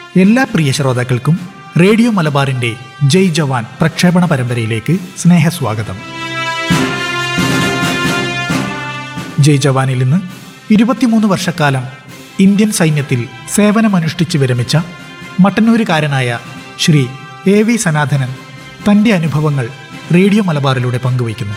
എല്ലാ പ്രിയ ശ്രോതാക്കൾക്കും റേഡിയോ മലബാറിന്റെ ജയ് ജവാൻ പ്രക്ഷേപണ പരമ്പരയിലേക്ക് സ്നേഹസ്വാഗതം ജയ് ജവാനിൽ നിന്ന് ഇരുപത്തിമൂന്ന് വർഷക്കാലം ഇന്ത്യൻ സൈന്യത്തിൽ സേവനമനുഷ്ഠിച്ച് വിരമിച്ച മട്ടന്നൂരുകാരനായ ശ്രീ എ വി സനാതനൻ തന്റെ അനുഭവങ്ങൾ റേഡിയോ മലബാറിലൂടെ പങ്കുവയ്ക്കുന്നു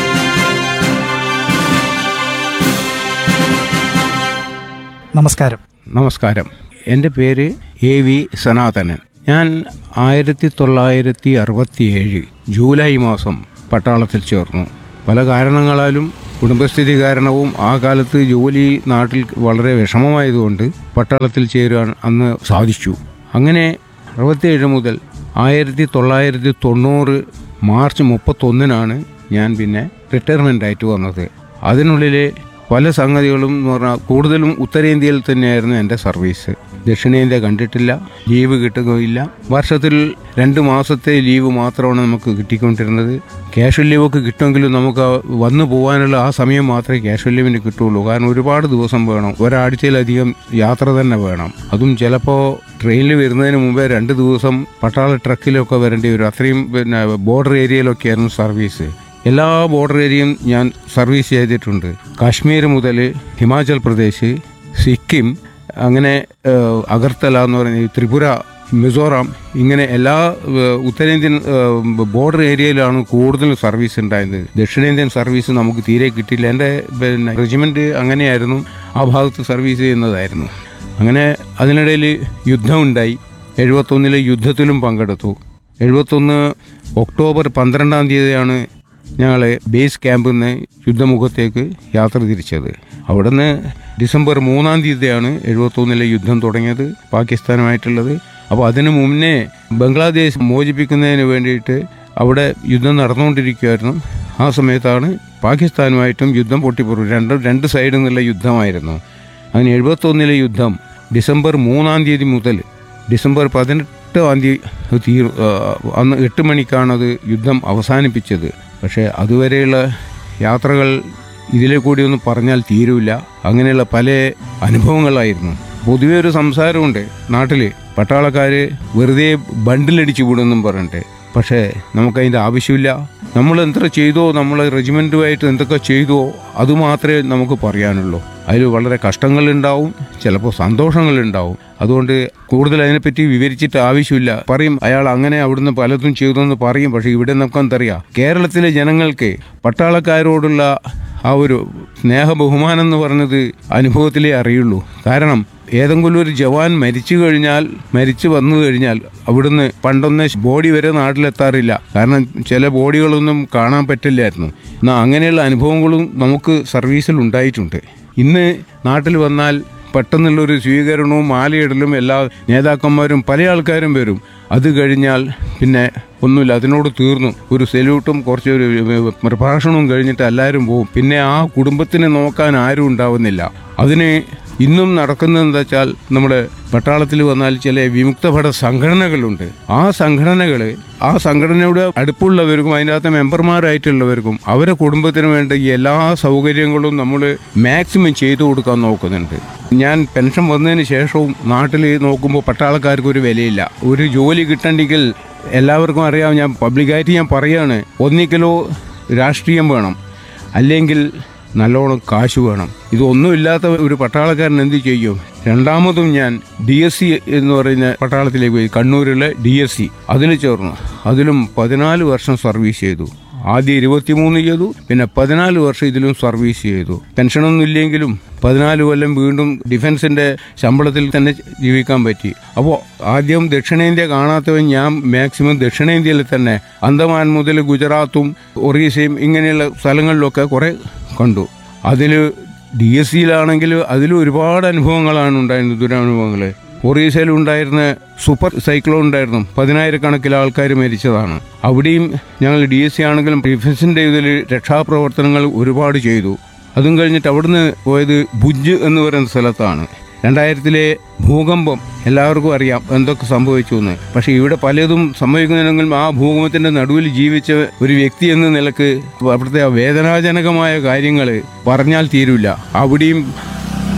നമസ്കാരം നമസ്കാരം എൻ്റെ പേര് എ വി സനാതനൻ ഞാൻ ആയിരത്തി തൊള്ളായിരത്തി അറുപത്തിയേഴ് ജൂലൈ മാസം പട്ടാളത്തിൽ ചേർന്നു പല കാരണങ്ങളാലും കുടുംബസ്ഥിതി കാരണവും ആ കാലത്ത് ജോലി നാട്ടിൽ വളരെ വിഷമമായതുകൊണ്ട് പട്ടാളത്തിൽ ചേരുവാൻ അന്ന് സാധിച്ചു അങ്ങനെ അറുപത്തിയേഴ് മുതൽ ആയിരത്തി തൊള്ളായിരത്തി തൊണ്ണൂറ് മാർച്ച് മുപ്പത്തൊന്നിനാണ് ഞാൻ പിന്നെ റിട്ടയർമെൻ്റ് ആയിട്ട് വന്നത് അതിനുള്ളിലെ പല സംഗതികളും എന്ന് പറഞ്ഞാൽ കൂടുതലും ഉത്തരേന്ത്യയിൽ തന്നെയായിരുന്നു എൻ്റെ സർവീസ് ദക്ഷിണേന്ത്യ കണ്ടിട്ടില്ല ലീവ് കിട്ടുകയില്ല വർഷത്തിൽ രണ്ട് മാസത്തെ ലീവ് മാത്രമാണ് നമുക്ക് കിട്ടിക്കൊണ്ടിരുന്നത് ക്യാഷ്വൽ ലീവൊക്കെ കിട്ടുമെങ്കിലും നമുക്ക് ആ വന്നു പോകാനുള്ള ആ സമയം മാത്രമേ ക്യാഷ്വൽ ലീവിന് കിട്ടുള്ളൂ കാരണം ഒരുപാട് ദിവസം വേണം ഒരാഴ്ചയിലധികം യാത്ര തന്നെ വേണം അതും ചിലപ്പോൾ ട്രെയിനിൽ വരുന്നതിന് മുമ്പേ രണ്ട് ദിവസം പട്ടാള ട്രക്കിലൊക്കെ വരേണ്ടി വരും അത്രയും പിന്നെ ബോർഡർ ഏരിയയിലൊക്കെയായിരുന്നു സർവീസ് എല്ലാ ബോർഡർ ഏരിയയും ഞാൻ സർവീസ് ചെയ്തിട്ടുണ്ട് കാശ്മീർ മുതൽ ഹിമാചൽ പ്രദേശ് സിക്കിം അങ്ങനെ ഏഹ്, അഗർത്തല എന്ന് പറയുന്ന ഈ ത്രിപുര മിസോറാം ഇങ്ങനെ എല്ലാ ഏഹ്, ഉത്തരേന്ത്യൻ ഏഹ്, ബോർഡർ ഏരിയയിലാണ് കൂടുതൽ സർവീസ് ഉണ്ടായിരുന്നത് ദക്ഷിണേന്ത്യൻ സർവീസ് നമുക്ക് തീരെ കിട്ടിയില്ല എൻ്റെ പിന്നെ റെജിമെൻ്റ് അങ്ങനെയായിരുന്നു ആ ഭാഗത്ത് സർവീസ് ചെയ്യുന്നതായിരുന്നു അങ്ങനെ അതിനിടയിൽ യുദ്ധമുണ്ടായി എഴുപത്തൊന്നിലെ യുദ്ധത്തിലും പങ്കെടുത്തു എഴുപത്തൊന്ന് ഒക്ടോബർ പന്ത്രണ്ടാം തീയതിയാണ് ഞങ്ങൾ ബേസ് ക്യാമ്പിൽ നിന്ന് യുദ്ധമുഖത്തേക്ക് യാത്ര തിരിച്ചത് അവിടുന്ന് ഡിസംബർ മൂന്നാം തീയതിയാണ് എഴുപത്തൊന്നിലെ യുദ്ധം തുടങ്ങിയത് പാകിസ്ഥാനുമായിട്ടുള്ളത് അപ്പോൾ അതിനു മുന്നേ ബംഗ്ലാദേശ് മോചിപ്പിക്കുന്നതിന് വേണ്ടിയിട്ട് അവിടെ യുദ്ധം നടന്നുകൊണ്ടിരിക്കുകയായിരുന്നു ആ സമയത്താണ് പാകിസ്ഥാനുമായിട്ടും യുദ്ധം പൊട്ടിപ്പുറു രണ്ട് രണ്ട് സൈഡിൽ നിന്നുള്ള യുദ്ധമായിരുന്നു അങ്ങനെ എഴുപത്തൊന്നിലെ യുദ്ധം ഡിസംബർ മൂന്നാം തീയതി മുതൽ ഡിസംബർ പതിനെട്ടാം തീയതി തീർ ആ, അന്ന് എട്ട് മണിക്കാണത് യുദ്ധം അവസാനിപ്പിച്ചത് പക്ഷേ അതുവരെയുള്ള യാത്രകൾ ഇതിലെ കൂടി ഒന്നും പറഞ്ഞാൽ തീരൂല അങ്ങനെയുള്ള പല അനുഭവങ്ങളായിരുന്നു പൊതുവെ ഒരു സംസാരമുണ്ട് നാട്ടിൽ പട്ടാളക്കാർ വെറുതെ ബണ്ടിലടിച്ചു വിടുമെന്നും പറഞ്ഞിട്ട് പക്ഷേ നമുക്കതിൻ്റെ ആവശ്യമില്ല നമ്മൾ എത്ര ചെയ്തോ നമ്മൾ റെജിമെൻറ്റുമായിട്ട് എന്തൊക്കെ ചെയ്തോ അതുമാത്രമേ നമുക്ക് പറയാനുള്ളൂ അതിൽ വളരെ കഷ്ടങ്ങളുണ്ടാവും ചിലപ്പോൾ സന്തോഷങ്ങളുണ്ടാവും അതുകൊണ്ട് കൂടുതൽ അതിനെപ്പറ്റി വിവരിച്ചിട്ട് ആവശ്യമില്ല പറയും അയാൾ അങ്ങനെ അവിടുന്ന് പലതും ചെയ്തെന്ന് പറയും പക്ഷേ ഇവിടെ നമുക്ക് എന്തറിയാം കേരളത്തിലെ ജനങ്ങൾക്ക് പട്ടാളക്കാരോടുള്ള ആ ഒരു സ്നേഹ ബഹുമാനം എന്ന് പറഞ്ഞത് അനുഭവത്തിലേ അറിയുള്ളൂ കാരണം ഏതെങ്കിലും ഒരു ജവാൻ മരിച്ചു കഴിഞ്ഞാൽ മരിച്ചു വന്നു കഴിഞ്ഞാൽ അവിടുന്ന് പണ്ടൊന്ന് ബോഡി വരെ നാട്ടിലെത്താറില്ല കാരണം ചില ബോഡികളൊന്നും കാണാൻ പറ്റില്ലായിരുന്നു എന്നാൽ അങ്ങനെയുള്ള അനുഭവങ്ങളും നമുക്ക് സർവീസിൽ ഉണ്ടായിട്ടുണ്ട് ഇന്ന് നാട്ടിൽ വന്നാൽ പെട്ടെന്നുള്ളൊരു സ്വീകരണവും മാലയിടലും എല്ലാ നേതാക്കന്മാരും പല ആൾക്കാരും വരും അത് കഴിഞ്ഞാൽ പിന്നെ ഒന്നുമില്ല അതിനോട് തീർന്നു ഒരു സല്യൂട്ടും കുറച്ച് ഒരു പ്രഭാഷണവും കഴിഞ്ഞിട്ട് എല്ലാവരും പോകും പിന്നെ ആ കുടുംബത്തിനെ നോക്കാൻ ആരും ഉണ്ടാവുന്നില്ല അതിന് ഇന്നും നടക്കുന്നത് എന്താ വെച്ചാൽ നമ്മുടെ പട്ടാളത്തിൽ വന്നാൽ ചില വിമുക്തഭട സംഘടനകളുണ്ട് ആ സംഘടനകൾ ആ സംഘടനയുടെ അടുപ്പുള്ളവർക്കും അതിൻ്റെ അകത്തെ മെമ്പർമാരായിട്ടുള്ളവർക്കും അവരെ കുടുംബത്തിന് വേണ്ട ഈ എല്ലാ സൗകര്യങ്ങളും നമ്മൾ മാക്സിമം ചെയ്തു കൊടുക്കാൻ നോക്കുന്നുണ്ട് ഞാൻ പെൻഷൻ വന്നതിന് ശേഷവും നാട്ടിൽ നോക്കുമ്പോൾ പട്ടാളക്കാർക്ക് ഒരു വിലയില്ല ഒരു ജോലി കിട്ടണ്ടെങ്കിൽ എല്ലാവർക്കും അറിയാം ഞാൻ പബ്ലിക്കായിട്ട് ഞാൻ പറയുകയാണ് ഒന്നിക്കലോ രാഷ്ട്രീയം വേണം അല്ലെങ്കിൽ നല്ലോണം കാശ് വേണം ഇതൊന്നുമില്ലാത്ത ഒരു പട്ടാളക്കാരൻ എന്ത് ചെയ്യും രണ്ടാമതും ഞാൻ ഡി എസ് സി എന്ന് പറയുന്ന പട്ടാളത്തിലേക്ക് പോയി കണ്ണൂരിലെ ഡി എസ് സി അതിൽ ചേർന്നു അതിലും പതിനാല് വർഷം സർവീസ് ചെയ്തു ആദ്യം ഇരുപത്തിമൂന്ന് ചെയ്തു പിന്നെ പതിനാല് വർഷം ഇതിലും സർവീസ് ചെയ്തു പെൻഷനൊന്നും ഇല്ലെങ്കിലും പതിനാല് കൊല്ലം വീണ്ടും ഡിഫൻസിന്റെ ശമ്പളത്തിൽ തന്നെ ജീവിക്കാൻ പറ്റി അപ്പോൾ ആദ്യം ദക്ഷിണേന്ത്യ കാണാത്തവൻ ഞാൻ മാക്സിമം ദക്ഷിണേന്ത്യയിൽ തന്നെ അന്തമാൻ മുതൽ ഗുജറാത്തും ഒറീസയും ഇങ്ങനെയുള്ള സ്ഥലങ്ങളിലൊക്കെ കുറേ കണ്ടു അതിൽ ഡി എസ് സിയിലാണെങ്കിൽ അതിൽ ഒരുപാട് അനുഭവങ്ങളാണ് ഉണ്ടായിരുന്നത് ദുരനുഭവങ്ങൾ ഒറീസയിൽ ഉണ്ടായിരുന്ന സൂപ്പർ സൈക്ലോൺ ഉണ്ടായിരുന്നു പതിനായിരക്കണക്കിന് ആൾക്കാർ മരിച്ചതാണ് അവിടെയും ഞങ്ങൾ ഡി എസ് സി ആണെങ്കിലും ഡിഫൻസിൻ്റെ ഇതിൽ രക്ഷാപ്രവർത്തനങ്ങൾ ഒരുപാട് ചെയ്തു അതും കഴിഞ്ഞിട്ട് അവിടുന്ന് പോയത് ഭുജ് എന്ന് പറയുന്ന സ്ഥലത്താണ് രണ്ടായിരത്തിലെ ഭൂകമ്പം എല്ലാവർക്കും അറിയാം എന്തൊക്കെ സംഭവിച്ചു എന്ന് പക്ഷേ ഇവിടെ പലതും സംഭവിക്കുന്നുണ്ടെങ്കിലും ആ ഭൂകമ്പത്തിന്റെ നടുവിൽ ജീവിച്ച ഒരു വ്യക്തി എന്ന നിലക്ക് അവിടുത്തെ ആ വേദനാജനകമായ കാര്യങ്ങൾ പറഞ്ഞാൽ തീരില്ല അവിടെയും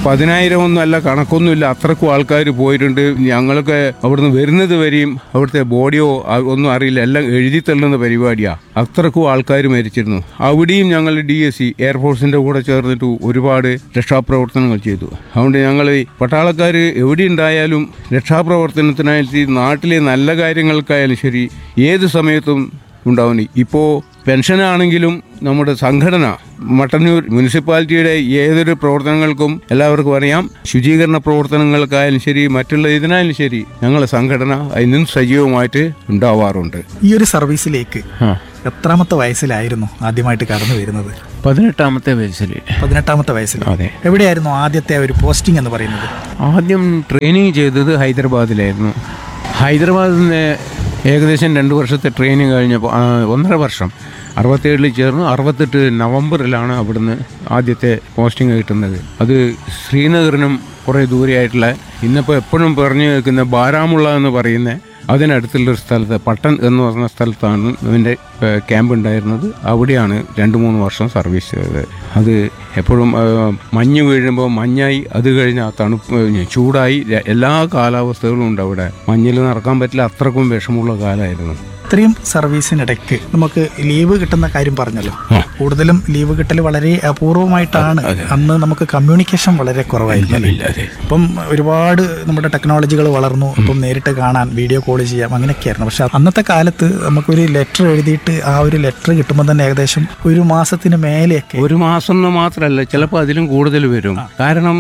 പതിനായിരം ഒന്നും അല്ല കണക്കൊന്നുമില്ല അത്രക്കും ആൾക്കാർ പോയിട്ടുണ്ട് ഞങ്ങളൊക്കെ അവിടുന്ന് വരുന്നത് വരെയും അവിടുത്തെ ബോഡിയോ അ- ഒന്നും അറിയില്ല എല്ലാം എഴുതി തള്ളുന്ന പരിപാടിയാ അത്രക്കും ആൾക്കാർ മരിച്ചിരുന്നു അവിടെയും ഞങ്ങൾ ഡി എസ് സി എയർഫോഴ്സിന്റെ കൂടെ ചേർന്നിട്ട് ഒരുപാട് രക്ഷാപ്രവർത്തനങ്ങൾ ചെയ്തു അതുകൊണ്ട് ഞങ്ങൾ പട്ടാളക്കാർ എവിടെ ഉണ്ടായാലും രക്ഷാപ്രവർത്തനത്തിനായിട്ട് നാട്ടിലെ നല്ല കാര്യങ്ങൾക്കായാലും ശരി ഏത് സമയത്തും ഉണ്ടാവുന്നു ഇപ്പോൾ പെൻഷനാണെങ്കിലും നമ്മുടെ സംഘടന മട്ടന്നൂർ മുനിസിപ്പാലിറ്റിയുടെ ഏതൊരു പ്രവർത്തനങ്ങൾക്കും എല്ലാവർക്കും അറിയാം ശുചീകരണ പ്രവർത്തനങ്ങൾക്കായാലും ശരി മറ്റുള്ള ഇതിനായാലും ശരി ഞങ്ങളുടെ സംഘടന ഇന്നും സജീവമായിട്ട് ഉണ്ടാവാറുണ്ട് ഈ ഒരു സർവീസിലേക്ക് എത്രാമത്തെ വയസ്സിലായിരുന്നു ആദ്യമായിട്ട് കടന്നു വരുന്നത് പതിനെട്ടാമത്തെ വയസ്സിൽ പതിനെട്ടാമത്തെ വയസ്സിൽ അതെ എവിടെയായിരുന്നു ആദ്യത്തെ ഒരു പോസ്റ്റിംഗ് എന്ന് പറയുന്നത് ആദ്യം ട്രെയിനിങ് ചെയ്തത് ഹൈദരാബാദിലായിരുന്നു ഹൈദരാബാദിൽ നിന്ന് ഏകദേശം രണ്ട് വർഷത്തെ ട്രെയിനിങ് കഴിഞ്ഞപ്പോൾ ആ, ഒന്നര വർഷം അറുപത്തേഴിൽ ചേർന്നു അറുപത്തെട്ട് നവംബറിലാണ് അവിടുന്ന് ആദ്യത്തെ പോസ്റ്റിംഗ് കിട്ടുന്നത് അത് ശ്രീനഗറിനും കുറേ ദൂരെയായിട്ടുള്ള ഇന്നിപ്പോൾ എപ്പോഴും പറഞ്ഞു കേൾക്കുന്ന ബാരാമുള്ള എന്ന് പറയുന്ന അതിനടുത്തുള്ള ഒരു സ്ഥലത്ത് പട്ടൺ എന്ന് പറഞ്ഞ സ്ഥലത്താണ് ഇതിൻ്റെ ക്യാമ്പ് ഉണ്ടായിരുന്നത് അവിടെയാണ് രണ്ട് മൂന്ന് വർഷം സർവീസ് ചെയ്തത് അത് എപ്പോഴും ആ, മഞ്ഞ് വീഴുമ്പോൾ മഞ്ഞായി അത് കഴിഞ്ഞ് ആ തണുപ്പ് കഴിഞ്ഞ് ചൂടായി ര- എല്ലാ കാലാവസ്ഥകളും ഉണ്ട് അവിടെ മഞ്ഞിൽ നടക്കാൻ പറ്റില്ല അത്രക്കും വിഷമുള്ള കാലമായിരുന്നു ഇത്രയും സർവീസിനിടയ്ക്ക് നമുക്ക് ലീവ് കിട്ടുന്ന കാര്യം പറഞ്ഞല്ലോ കൂടുതലും ലീവ് കിട്ടൽ വളരെ അപൂർവമായിട്ടാണ് അന്ന് നമുക്ക് കമ്മ്യൂണിക്കേഷൻ വളരെ കുറവായിരുന്നു അല്ലേ? ഇല്ലാതെ അപ്പം ഒരുപാട് നമ്മുടെ ടെക്നോളജികൾ വളർന്നു അപ്പം നേരിട്ട് കാണാൻ വീഡിയോ കോൾ ചെയ്യാം അങ്ങനെയൊക്കെയായിരുന്നു പക്ഷെ അന്നത്തെ കാലത്ത് നമുക്കൊരു ലെറ്റർ എഴുതിയിട്ട് ആ ഒരു ലെറ്റർ കിട്ടുമ്പോൾ തന്നെ ഏകദേശം ഒരു മാസത്തിന് മേലെയൊക്കെ ഒരു മാസം എന്ന് മാത്രമല്ല ചിലപ്പോൾ അതിലും കൂടുതൽ വരും കാരണം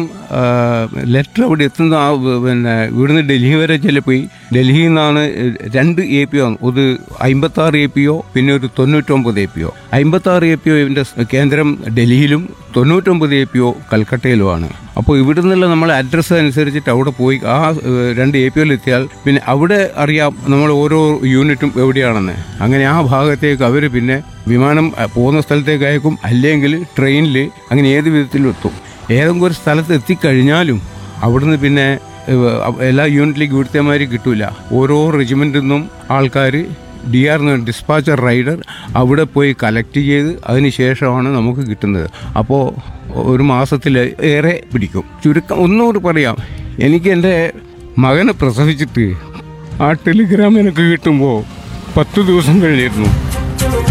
ലെറ്റർ അവിടെ എത്തുന്ന ആ വ- പിന്നെ ഇവിടുന്ന് ഡൽഹി വരെ ചിലപ്പോൾ ഡൽഹിയിൽ നിന്നാണ് രണ്ട് എ പി ഒ ഒരു അമ്പത്താറ് എ പി ഒ പിന്നെ ഒരു തൊണ്ണൂറ്റൊമ്പത് എ പി ഒ അമ്പത്താറ് എ പി ഒ കേന്ദ്രം ഡൽഹിയിലും തൊണ്ണൂറ്റൊമ്പത് എ പി ഒ കൽക്കട്ടയിലുമാണ് അപ്പോൾ ഇവിടെ നിന്നുള്ള നമ്മൾ അഡ്രസ്സ് അനുസരിച്ചിട്ട് അവിടെ പോയി ആ ഏഹ്, രണ്ട് എ പി ഒയിൽ എത്തിയാൽ പിന്നെ അവിടെ അറിയാം നമ്മൾ ഓരോ യൂണിറ്റും എവിടെയാണെന്ന് അങ്ങനെ ആ ഭാഗത്തേക്ക് അവർ പിന്നെ വിമാനം അഹ്, പോകുന്ന സ്ഥലത്തേക്ക് അയക്കും അല്ലെങ്കിൽ ട്രെയിനിൽ അങ്ങനെ ഏത് വിധത്തിലും എത്തും ഏതെങ്കിലും ഒരു സ്ഥലത്ത് എത്തിക്കഴിഞ്ഞാലും അവിടുന്ന് പിന്നെ ഏഹ്, അഹ് എല്ലാ യൂണിറ്റിലേക്ക് ഇവിടുത്തെ മാതിരി കിട്ടൂല ഓരോ റെജിമെൻറ്റിൽ നിന്നും ആൾക്കാർ ഡി ആർ ഡിസ്പാച്ചർ റൈഡർ അവിടെ പോയി കളക്ട് ചെയ്ത് അതിന് ശേഷമാണ് നമുക്ക് കിട്ടുന്നത് അപ്പോൾ ഒരു മാസത്തിൽ ഏറെ പിടിക്കും ചുരുക്കം ഒന്നുകൂടി പറയാം എനിക്ക് എൻ്റെ മകനെ പ്രസവിച്ചിട്ട് ആ ടെലിഗ്രാം എനിക്ക് കിട്ടുമ്പോൾ പത്ത് ദിവസം കഴിഞ്ഞിരുന്നു